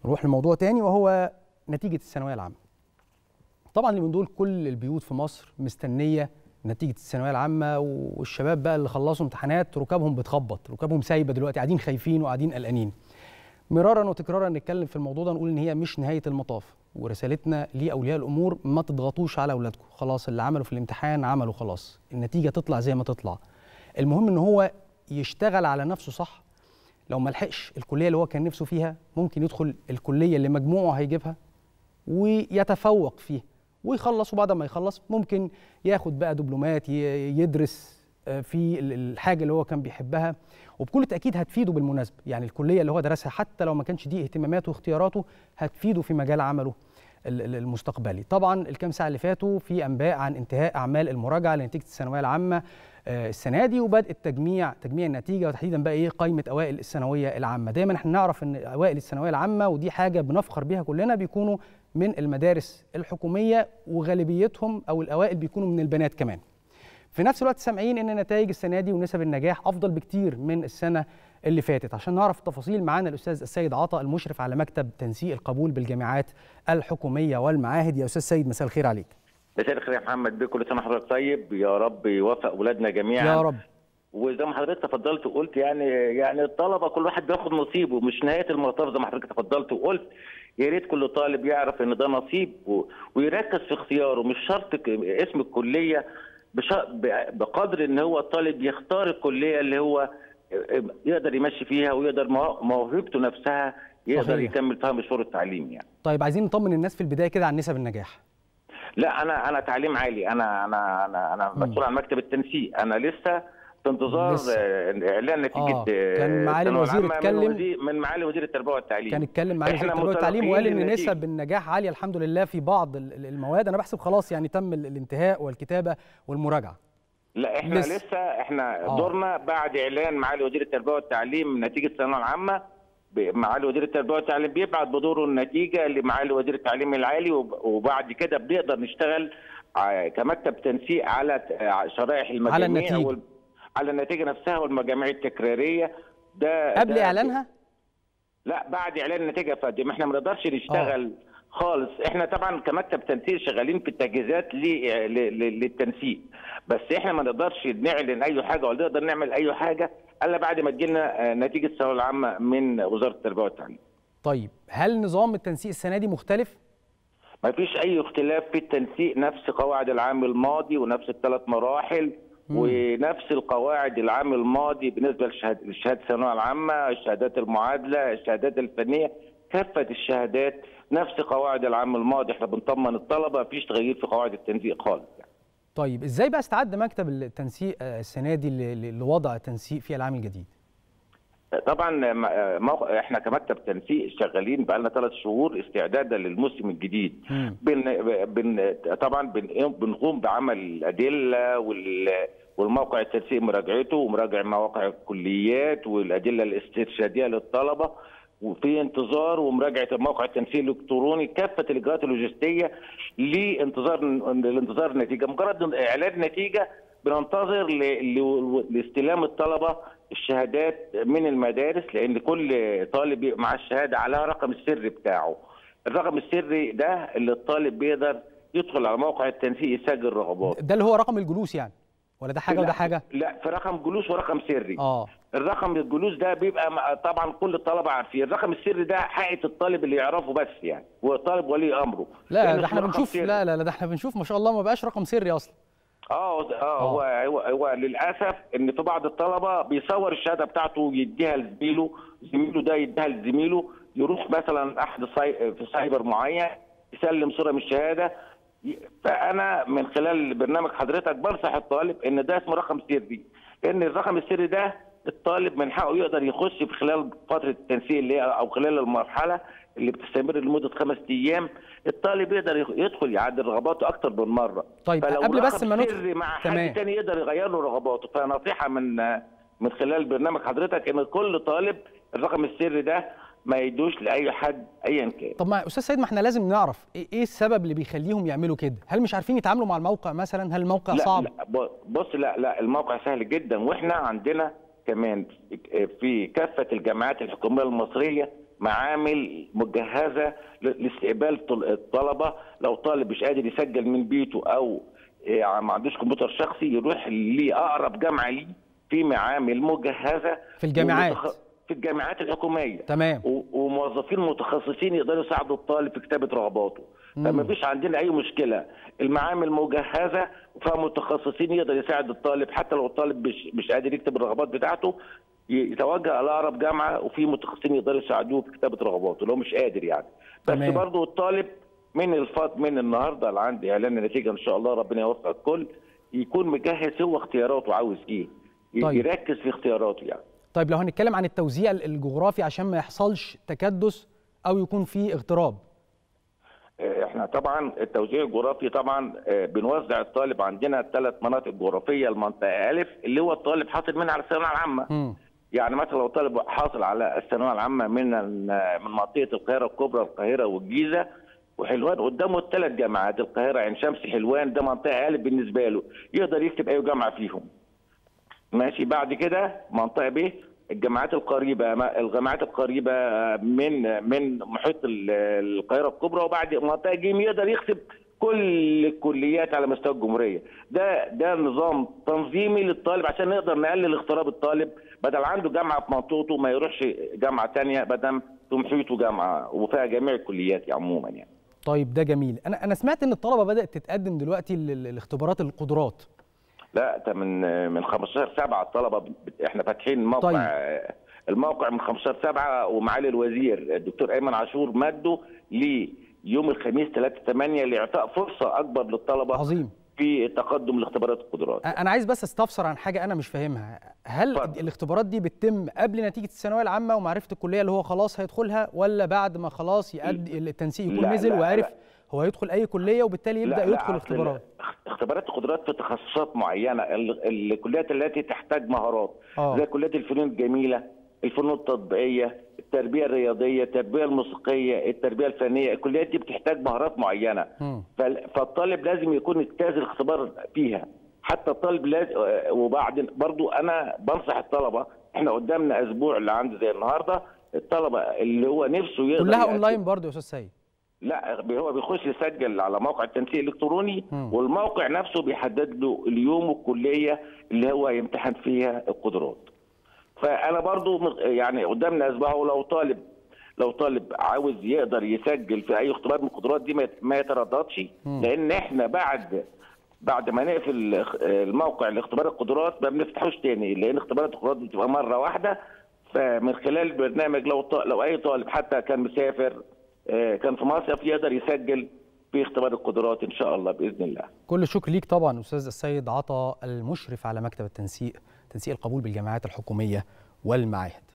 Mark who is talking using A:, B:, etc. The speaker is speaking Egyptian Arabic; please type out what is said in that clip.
A: نروح لموضوع تاني وهو نتيجه الثانويه العامه طبعا اللي من دول كل البيوت في مصر مستنيه نتيجه الثانويه العامه والشباب بقى اللي خلصوا امتحانات ركابهم بتخبط ركابهم سايبه دلوقتي قاعدين خايفين وقاعدين قلقانين مرارا وتكرارا نتكلم في الموضوع ده نقول ان هي مش نهايه المطاف ورسالتنا لاولياء الامور ما تضغطوش على اولادكم خلاص اللي عملوا في الامتحان عملوا خلاص النتيجه تطلع زي ما تطلع المهم ان هو يشتغل على نفسه صح لو ما لحقش الكليه اللي هو كان نفسه فيها ممكن يدخل الكليه اللي مجموعه هيجيبها ويتفوق فيها ويخلص وبعد ما يخلص ممكن ياخد بقى دبلومات يدرس في الحاجه اللي هو كان بيحبها وبكل تاكيد هتفيده بالمناسبه يعني الكليه اللي هو درسها حتى لو ما كانش دي اهتماماته واختياراته هتفيده في مجال عمله المستقبلي طبعا الكام ساعه اللي فاتوا في انباء عن انتهاء اعمال المراجعه لنتيجه الثانويه العامه السنه دي وبدء التجميع تجميع النتيجه وتحديدا بقى ايه قائمه اوائل الثانويه العامه دايما احنا نعرف ان اوائل الثانويه العامه ودي حاجه بنفخر بيها كلنا بيكونوا من المدارس الحكوميه وغالبيتهم او الاوائل بيكونوا من البنات كمان في نفس الوقت سامعين ان نتائج السنه دي ونسب النجاح افضل بكتير من السنه اللي فاتت عشان نعرف التفاصيل معانا الاستاذ السيد عطا المشرف على مكتب تنسيق القبول بالجامعات الحكوميه والمعاهد يا استاذ سيد مساء الخير عليك
B: مساء الخير يا محمد بيه كل سنه وحضرتك طيب يا رب يوفق اولادنا جميعا
A: يا رب
B: وزي ما حضرتك تفضلت وقلت يعني يعني الطلبه كل واحد بياخد نصيبه مش نهايه المطاف زي ما حضرتك تفضلت وقلت يا ريت كل طالب يعرف ان ده نصيب و... ويركز في اختياره مش شرط اسم الكليه بش... بقدر ان هو الطالب يختار الكليه اللي هو يقدر يمشي فيها ويقدر موهبته نفسها يقدر صحيح. يكمل فيها مشوار التعليم يعني
A: طيب عايزين نطمن الناس في البدايه كده عن نسب النجاح
B: لا انا انا تعليم عالي انا انا انا انا مسؤول عن مكتب التنسيق انا لسه في انتظار اعلان نتيجه
A: آه. كان معالي الوزير اتكلم
B: من, من معالي وزير التربيه والتعليم
A: كان اتكلم معالي وزير التربيه والتعليم وقال ان نسب النجاح عاليه الحمد لله في بعض المواد انا بحسب خلاص يعني تم الانتهاء والكتابه والمراجعه
B: لا احنا لسه, لسه احنا آه. دورنا بعد اعلان معالي وزير التربيه والتعليم نتيجه الثانويه العامه معالي وزير التربيه والتعليم بيبعت بدوره النتيجه لمعالي وزير التعليم العالي وبعد كده بنقدر نشتغل كمكتب تنسيق على شرائح المجاميع
A: على النتيجه وال...
B: على النتيجه نفسها والمجاميع التكراريه ده
A: قبل
B: ده
A: اعلانها؟
B: لا بعد اعلان النتيجه فادي احنا ما نقدرش نشتغل أوه. خالص احنا طبعا كمكتب تنسيق شغالين في التجهيزات للتنسيق بس احنا ما نقدرش نعلن اي حاجه ولا نقدر نعمل اي حاجه الا بعد ما تجيلنا نتيجه الثانويه العامه من وزاره التربيه والتعليم.
A: طيب هل نظام التنسيق السنه دي مختلف؟
B: ما فيش اي اختلاف في التنسيق نفس قواعد العام الماضي ونفس الثلاث مراحل مم. ونفس القواعد العام الماضي بالنسبه لشهاده الثانويه العامه، الشهادات المعادله، الشهادات الفنيه، كافه الشهادات نفس قواعد العام الماضي احنا بنطمن الطلبه مفيش تغيير في قواعد التنسيق خالص يعني.
A: طيب ازاي بقى استعد مكتب التنسيق السنه دي لوضع التنسيق في العام الجديد؟
B: طبعا موقع احنا كمكتب تنسيق شغالين بقى لنا ثلاث شهور استعدادا للموسم الجديد بن بن طبعا بن بنقوم بعمل الادله وال والموقع التنسيق مراجعته ومراجع مواقع الكليات والادله الاسترشاديه للطلبه وفي انتظار ومراجعه الموقع التنسيق الالكتروني كافه الاجراءات اللوجستيه لانتظار لانتظار النتيجه مجرد اعلان النتيجه بننتظر لاستلام الطلبه الشهادات من المدارس لان كل طالب مع الشهاده عليها رقم السري بتاعه الرقم السري ده اللي الطالب بيقدر يدخل على موقع التنسيق يسجل رغبات
A: ده اللي هو رقم الجلوس يعني ولا ده حاجه وده حاجه
B: لا في رقم جلوس ورقم سري
A: اه
B: الرقم الجلوس ده بيبقى طبعا كل الطلبه عارفين الرقم السري ده حقيقه الطالب اللي يعرفه بس يعني والطالب ولي امره
A: لا ده احنا بنشوف لا لا لا ده احنا بنشوف ما شاء الله ما بقاش رقم سري اصلا
B: اه اه هو هو هو للاسف ان في بعض الطلبه بيصور الشهاده بتاعته ويديها لزميله زميله ده يديها لزميله يروح مثلا احد في سايبر معين يسلم صوره من الشهاده فانا من خلال برنامج حضرتك بنصح الطالب ان ده اسمه رقم سري لان الرقم السري ده الطالب من حقه يقدر يخش في خلال فتره التنسيق اللي هي او خلال المرحله اللي بتستمر لمده خمس ايام الطالب يقدر يدخل يعدل رغباته اكتر من مره
A: طيب قبل بس ما ندخل
B: مع حد تاني يقدر يغير له رغباته فنصيحه من من خلال برنامج حضرتك ان كل طالب الرقم السري ده ما يدوش لاي حد ايا كان
A: طب ما استاذ سيد ما احنا لازم نعرف ايه السبب اللي بيخليهم يعملوا كده هل مش عارفين يتعاملوا مع الموقع مثلا هل الموقع
B: لا
A: صعب
B: لا بص لا لا الموقع سهل جدا واحنا عندنا كمان في كافه الجامعات الحكوميه المصريه معامل مجهزه ل- لاستقبال طل- الطلبه لو طالب مش قادر يسجل من بيته او آه، ما عندوش كمبيوتر شخصي يروح لاقرب جامعه ليه في معامل مجهزه
A: في الجامعات.
B: ومتخ- في الجامعات الحكوميه
A: تمام
B: و- وموظفين متخصصين يقدروا يساعدوا الطالب في كتابه رغباته فما فيش عندنا اي مشكله المعامل مجهزه وفيها متخصصين يقدر يساعد الطالب حتى لو الطالب مش مش قادر يكتب الرغبات بتاعته ي- يتوجه على اقرب جامعه وفي متخصصين يقدروا يساعدوه في كتابه رغباته لو مش قادر يعني بس
A: تمام.
B: برضه الطالب من الفات من النهارده اللي عندي اعلان النتيجه ان شاء الله ربنا يوفق الكل يكون مجهز هو اختياراته عاوز ايه ي-
A: طيب.
B: يركز في اختياراته يعني
A: طيب لو هنتكلم عن التوزيع الجغرافي عشان ما يحصلش تكدس او يكون فيه اغتراب
B: احنا طبعا التوزيع الجغرافي طبعا آه، بنوزع الطالب عندنا ثلاث مناطق جغرافيه المنطقه الف اللي هو الطالب حاصل منها على الثانويه العامه
A: مم.
B: يعني مثلا لو طالب حاصل على الثانويه العامه من ال- من منطقه القاهره الكبرى القاهره والجيزه وحلوان قدامه الثلاث جامعات القاهره عين شمس حلوان ده منطقه الف بالنسبه له يقدر يكتب اي جامعه فيهم ماشي بعد كده منطقه ب الجامعات القريبه ما- الجامعات القريبه من من محيط ال- القاهره الكبرى وبعد منطقه ج يقدر يكتب كل الكليات على مستوى الجمهوريه ده ده نظام تنظيمي للطالب عشان نقدر نقلل اغتراب الطالب بدل عنده جامعه في منطقته ما يروحش جامعه ثانيه بدل في محيطه جامعه وفيها جميع الكليات عموما يعني
A: طيب ده جميل انا انا سمعت ان الطلبه بدات تتقدم دلوقتي لل- لاختبارات القدرات
B: لا ده من من 15 7 الطلبه ب- احنا فاتحين موقع
A: طيب.
B: الموقع من 15 7 ومعالي الوزير الدكتور ايمن عاشور مده ليوم الخميس 3 8 لاعطاء فرصه اكبر للطلبه
A: عظيم
B: في التقدم لاختبارات القدرات
A: انا عايز بس استفسر عن حاجه انا مش فاهمها هل
B: اتفضل.
A: الاختبارات دي بتتم قبل نتيجه الثانويه العامه ومعرفه الكليه اللي هو خلاص هيدخلها ولا بعد ما خلاص يأدي التنسيق يكون
B: لا،
A: نزل
B: لا،
A: وعرف
B: لا.
A: هو هيدخل اي كليه وبالتالي يبدا
B: لا، لا،
A: يدخل
B: أصل
A: اختبارات
B: اختبارات القدرات في تخصصات معينه ال- الكليات التي تحتاج مهارات
A: آه.
B: زي كليات الفنون الجميله الفنون التطبيقيه التربيه الرياضيه التربيه الموسيقيه التربيه الفنيه الكليات دي بتحتاج مهارات معينه
A: مم.
B: فال- فالطالب لازم يكون اجتاز الاختبار فيها حتى الطالب لازم وبعدين برضو انا بنصح الطلبه احنا قدامنا اسبوع اللي عندي زي النهارده الطلبه اللي هو نفسه يقدر
A: كلها
B: يقدم-
A: اونلاين برضه يا استاذ سيد
B: لا هو بيخش يسجل على موقع التنسيق الالكتروني
A: مم.
B: والموقع نفسه بيحدد له اليوم والكليه اللي هو يمتحن فيها القدرات فانا برضو م- يعني قدامنا اسبوع ولو طالب لو طالب عاوز يقدر يسجل في اي اختبار من القدرات دي ما يت- ما يترددش لان احنا بعد بعد ما نقفل اخ- الموقع لاختبار القدرات ما بنفتحوش تاني لان اختبارات القدرات دي بتبقى مره واحده فمن خلال البرنامج لو ط- لو اي طالب حتى كان مسافر آه، كان في مصيف يقدر يسجل في اختبار القدرات ان شاء الله باذن الله
A: كل الشكر ليك طبعا استاذ السيد عطا المشرف على مكتب التنسيق تنسيق القبول بالجامعات الحكوميه والمعاهد